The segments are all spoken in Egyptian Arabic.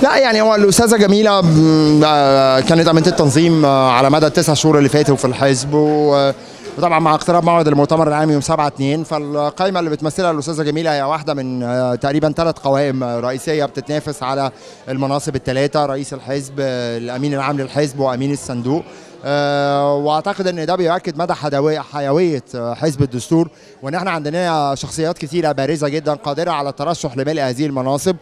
لا يعني هو الاستاذه جميله م، آه، كانت امينه التنظيم آه، على مدى التسع شهور اللي فاتوا في الحزب و- وطبعا مع اقتراب موعد المؤتمر العام يوم 7 2 فالقائمه اللي بتمثلها الاستاذه جميله هي واحده من آه، تقريبا ثلاث قوائم آه، رئيسيه بتتنافس على المناصب الثلاثه رئيس الحزب آه، الامين العام للحزب وامين الصندوق آه، واعتقد ان ده بيؤكد مدى حدوي- حيويه آه، حزب الدستور وان احنا عندنا شخصيات كثيره بارزه جدا قادره على الترشح لملء هذه المناصب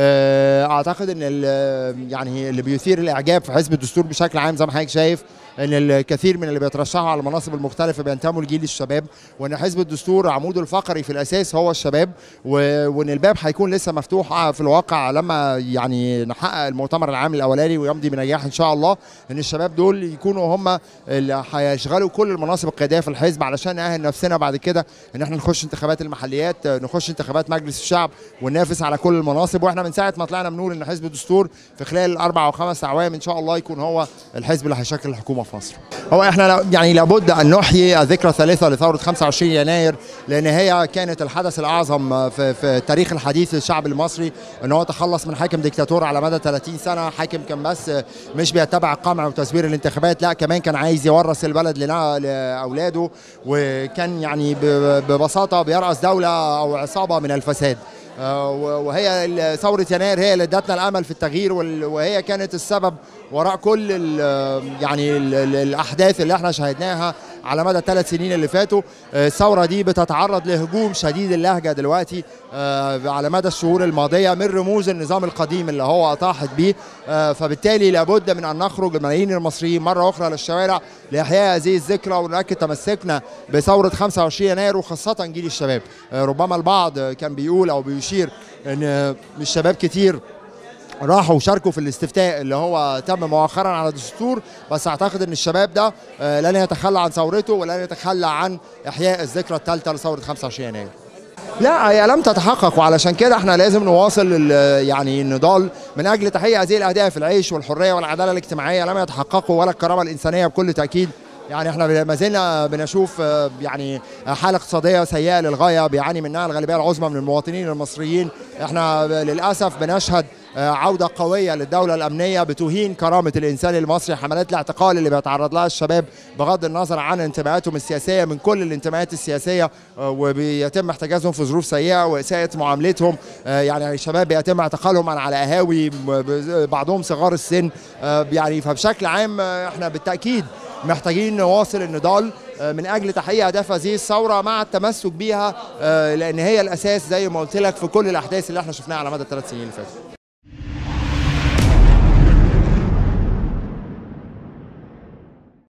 آه، اعتقد ان ال- يعني اللي بيثير الاعجاب في حزب الدستور بشكل عام زي ما حضرتك شايف ان الكثير من اللي بيترشحوا على المناصب المختلفه بينتموا لجيل الشباب وان حزب الدستور عموده الفقري في الاساس هو الشباب و- وان الباب هيكون لسه مفتوح في الواقع لما يعني نحقق المؤتمر العام الاولاني ويمضي بنجاح ان شاء الله ان الشباب دول يكونوا هم اللي هيشغلوا كل المناصب القياديه في الحزب علشان نأهل نفسنا بعد كده ان احنا نخش انتخابات المحليات نخش انتخابات مجلس الشعب وننافس على كل المناصب واحنا من ساعه ما طلعنا بنقول ان حزب الدستور في خلال الاربع او خمس اعوام ان شاء الله يكون هو الحزب اللي هيشكل الحكومه في مصر. هو احنا لا- يعني لابد ان نحيي الذكرى الثالثه لثوره 25 يناير لان هي كانت الحدث الاعظم في, في التاريخ الحديث للشعب المصري ان هو تخلص من حاكم ديكتاتور على مدى 30 سنه حاكم كان بس مش بيتبع القمع وتزوير الانتخابات لا كمان كان عايز يورث البلد لنا- لاولاده وكان يعني ب- ببساطه بيرأس دوله او عصابه من الفساد آه، وهي ال- ثورة يناير هي اللي ادتنا الأمل في التغيير وال- وهي كانت السبب وراء كل ال- يعني ال- ال- الأحداث اللي احنا شاهدناها على مدى الثلاث سنين اللي فاتوا آه، الثورة دي بتتعرض لهجوم شديد اللهجة دلوقتي آه، على مدى الشهور الماضية من رموز النظام القديم اللي هو أطاحت به آه، فبالتالي لابد من أن نخرج ملايين المصريين مرة أخرى للشوارع لإحياء هذه الذكرى ونؤكد تمسكنا بثورة 25 يناير وخاصة جيل الشباب آه، ربما البعض كان بيقول أو بيشير أن الشباب كتير راحوا وشاركوا في الاستفتاء اللي هو تم مؤخرا على الدستور بس اعتقد ان الشباب ده آه، لن يتخلى عن ثورته ولن يتخلى عن احياء الذكرى الثالثه لثوره 25 يناير لا هي لم تتحقق وعلشان كده احنا لازم نواصل ال- يعني النضال من اجل تحقيق هذه الاهداف العيش والحريه والعداله الاجتماعيه لم يتحققوا ولا الكرامه الانسانيه بكل تاكيد يعني احنا ما زلنا بنشوف آه، يعني حاله اقتصاديه سيئه للغايه بيعاني منها الغالبيه العظمى من المواطنين المصريين احنا للاسف بنشهد آه، عودة قوية للدولة الأمنية بتهين كرامة الإنسان المصري حملات الاعتقال اللي بيتعرض لها الشباب بغض النظر عن انتماءاتهم السياسية من كل الانتماءات السياسية آه، وبيتم احتجازهم في ظروف سيئة وإساءة معاملتهم آه، يعني الشباب بيتم اعتقالهم عن على قهاوي م- ب- بعضهم صغار السن آه، يعني فبشكل عام آه، احنا بالتأكيد محتاجين نواصل النضال آه، من اجل تحقيق اهداف هذه الثوره مع التمسك بيها آه، لان هي الاساس زي ما قلت لك في كل الاحداث اللي احنا شفناها على مدى الثلاث سنين اللي فاتوا